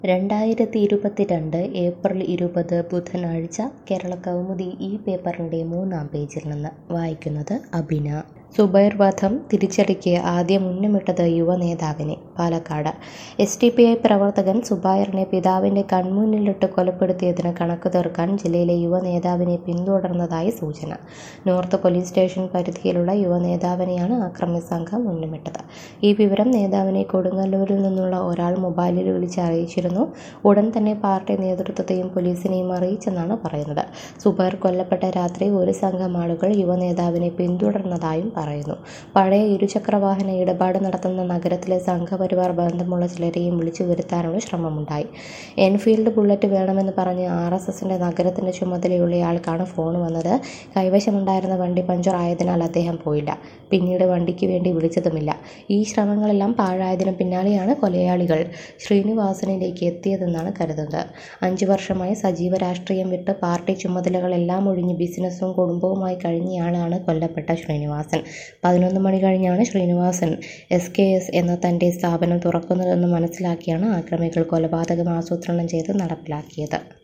രണ്ടായിരത്തി ഇരുപത്തിരണ്ട് ഏപ്രിൽ ഇരുപത് ബുധനാഴ്ച കേരള കൗമുദി ഈ പേപ്പറിൻ്റെ മൂന്നാം പേജിൽ നിന്ന് വായിക്കുന്നത് അബിന സുബൈർ വധം തിരിച്ചടിക്ക് ആദ്യം ഉന്നമിട്ടത് യുവനേതാവിനെ Palakkad S D P I പ്രവർത്തകൻ സുബൈറിനെ പിതാവിൻ്റെ കൺമുന്നിലിട്ട് കൊലപ്പെടുത്തിയതിന് കണക്ക് തീർക്കാൻ ജില്ലയിലെ യുവനേതാവിനെ പിന്തുടർന്നതായി സൂചന നോർത്ത് പോലീസ് സ്റ്റേഷൻ പരിധിയിലുള്ള യുവനേതാവിനെയാണ് ആക്രമി സംഘം ഉന്നമിട്ടത് ഈ വിവരം നേതാവിനെ കൊടുങ്ങല്ലൂരിൽ നിന്നുള്ള ഒരാൾ മൊബൈലിൽ വിളിച്ച് അറിയിച്ചിരുന്നു ഉടൻ തന്നെ പാർട്ടി നേതൃത്വത്തെയും പോലീസിനെയും അറിയിച്ചെന്നാണ് പറയുന്നത് സുബൈർ കൊല്ലപ്പെട്ട രാത്രി ഒരു സംഘം ആളുകൾ യുവനേതാവിനെ പിന്തുടർന്നതായും പറയുന്നു പഴയ ഇരുചക്രവാഹന ഇടപാട് നടത്തുന്ന നഗരത്തിലെ സംഘപരിവാർ ബന്ധമുള്ള ചിലരെയും വിളിച്ചു വരുത്താനുള്ള ശ്രമമുണ്ടായി എൻഫീൽഡ് ബുള്ളറ്റ് വേണമെന്ന് പറഞ്ഞ് ആർ എസ് എസിൻ്റെ നഗരത്തിൻ്റെ ചുമതലയുള്ളയാൾക്കാണ് ഫോൺ വന്നത് കൈവശമുണ്ടായിരുന്ന വണ്ടി പഞ്ചർ ആയതിനാൽ അദ്ദേഹം പോയില്ല പിന്നീട് വണ്ടിക്ക് വേണ്ടി വിളിച്ചതുമില്ല ഈ ശ്രമങ്ങളെല്ലാം പാഴായതിനു പിന്നാലെയാണ് കൊലയാളികൾ ശ്രീനിവാസനിലേക്ക് എത്തിയതെന്നാണ് കരുതുന്നത് അഞ്ചു വർഷമായി സജീവ രാഷ്ട്രീയം വിട്ട് പാർട്ടി ചുമതലകളെല്ലാം ഒഴിഞ്ഞ് ബിസിനസ്സും കുടുംബവുമായി കഴിഞ്ഞയാളാണ് കൊല്ലപ്പെട്ട ശ്രീനിവാസൻ പതിനൊന്ന് മണി കഴിഞ്ഞാണ് ശ്രീനിവാസൻ എസ് കെ എസ് എന്ന തൻ്റെ സ്ഥാപനം തുറക്കുന്നതെന്ന് മനസ്സിലാക്കിയാണ് ആക്രമികൾ കൊലപാതകം ആസൂത്രണം ചെയ്ത് നടപ്പിലാക്കിയത്